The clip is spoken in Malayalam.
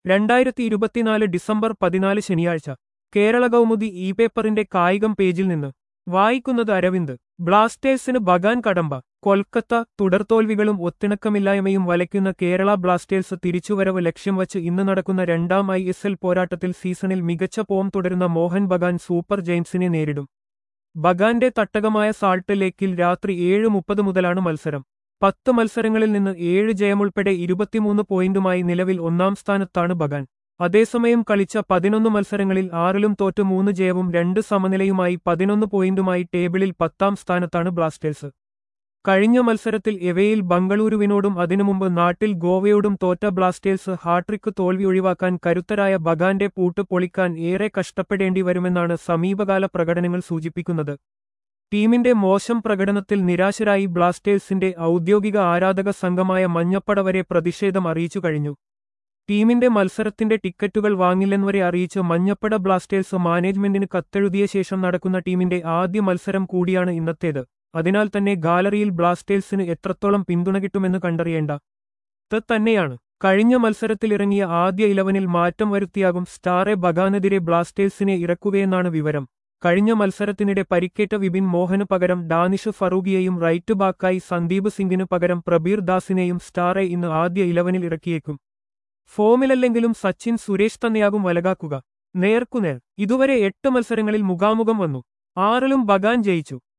രണ്ടായിരത്തി ഇരുപത്തിനാല് ഡിസംബർ പതിനാല് ശനിയാഴ്ച കേരള കൗമുദി ഇ പേപ്പറിന്റെ കായികം പേജിൽ നിന്ന് വായിക്കുന്നത് അരവിന്ദ് ബ്ലാസ്റ്റേഴ്സിന് ബഗാൻ കടമ്പ കൊൽക്കത്ത തുടർതോൽവികളും ഒത്തിണക്കമില്ലായ്മയും വലയ്ക്കുന്ന കേരള ബ്ലാസ്റ്റേഴ്സ് തിരിച്ചുവരവ് ലക്ഷ്യം വച്ച് ഇന്ന് നടക്കുന്ന രണ്ടാം ഐ എസ് എൽ പോരാട്ടത്തിൽ സീസണിൽ മികച്ച ഫോം തുടരുന്ന മോഹൻ ബഗാൻ സൂപ്പർ ജെയിംസിനെ നേരിടും ബഗാന്റെ തട്ടകമായ സാൾട്ട് ലേക്കിൽ രാത്രി ഏഴ് മുപ്പത് മുതലാണ് മത്സരം പത്ത് മത്സരങ്ങളിൽ നിന്ന് ഏഴ് ജയമുൾപ്പെടെ ഇരുപത്തിമൂന്ന് പോയിന്റുമായി നിലവിൽ ഒന്നാം സ്ഥാനത്താണ് ബഗാൻ അതേസമയം കളിച്ച പതിനൊന്ന് മത്സരങ്ങളിൽ ആറിലും തോറ്റ് മൂന്ന് ജയവും രണ്ട് സമനിലയുമായി പതിനൊന്ന് പോയിന്റുമായി ടേബിളിൽ പത്താം സ്ഥാനത്താണ് ബ്ലാസ്റ്റേഴ്സ് കഴിഞ്ഞ മത്സരത്തിൽ എവയിൽ ബംഗളൂരുവിനോടും അതിനുമുമ്പ് നാട്ടിൽ ഗോവയോടും തോറ്റ ബ്ലാസ്റ്റേഴ്സ് ഹാട്രിക്ക് തോൽവി ഒഴിവാക്കാൻ കരുത്തരായ ബഗാന്റെ പൂട്ട് പൊളിക്കാൻ ഏറെ കഷ്ടപ്പെടേണ്ടി വരുമെന്നാണ് സമീപകാല പ്രകടനങ്ങൾ സൂചിപ്പിക്കുന്നത് ടീമിന്റെ മോശം പ്രകടനത്തിൽ നിരാശരായി ബ്ലാസ്റ്റേഴ്സിന്റെ ഔദ്യോഗിക ആരാധക സംഘമായ മഞ്ഞപ്പട വരെ പ്രതിഷേധം അറിയിച്ചു കഴിഞ്ഞു ടീമിന്റെ മത്സരത്തിന്റെ ടിക്കറ്റുകൾ വാങ്ങില്ലെന്നുവരെ അറിയിച്ച് മഞ്ഞപ്പട ബ്ലാസ്റ്റേഴ്സ് മാനേജ്മെന്റിന് കത്തെഴുതിയ ശേഷം നടക്കുന്ന ടീമിന്റെ ആദ്യ മത്സരം കൂടിയാണ് ഇന്നത്തേത് അതിനാൽ തന്നെ ഗാലറിയിൽ ബ്ലാസ്റ്റേഴ്സിന് എത്രത്തോളം പിന്തുണ കിട്ടുമെന്ന് കണ്ടറിയേണ്ട ത് തന്നെയാണ് കഴിഞ്ഞ മത്സരത്തിലിറങ്ങിയ ആദ്യ ഇലവനിൽ മാറ്റം വരുത്തിയാകും സ്റ്റാറെ ബഗാനെതിരെ ബ്ലാസ്റ്റേഴ്സിനെ ഇറക്കുകയെന്നാണ് വിവരം കഴിഞ്ഞ മത്സരത്തിനിടെ പരിക്കേറ്റ വിപിൻ മോഹന് പകരം ഡാനിഷ് ഫറൂഖിയെയും റൈറ്റ് ബാക്കായി സന്ദീപ് സിംഗിനു പകരം പ്രബീർ ദാസിനെയും സ്റ്റാറെ ഇന്ന് ആദ്യ ഇലവനിൽ ഇറക്കിയേക്കും ഫോമിലല്ലെങ്കിലും സച്ചിൻ സുരേഷ് തന്നെയാകും വലകാക്കുക നേർക്കുനേർ ഇതുവരെ എട്ട് മത്സരങ്ങളിൽ മുഖാമുഖം വന്നു ആറിലും ബഗാൻ ജയിച്ചു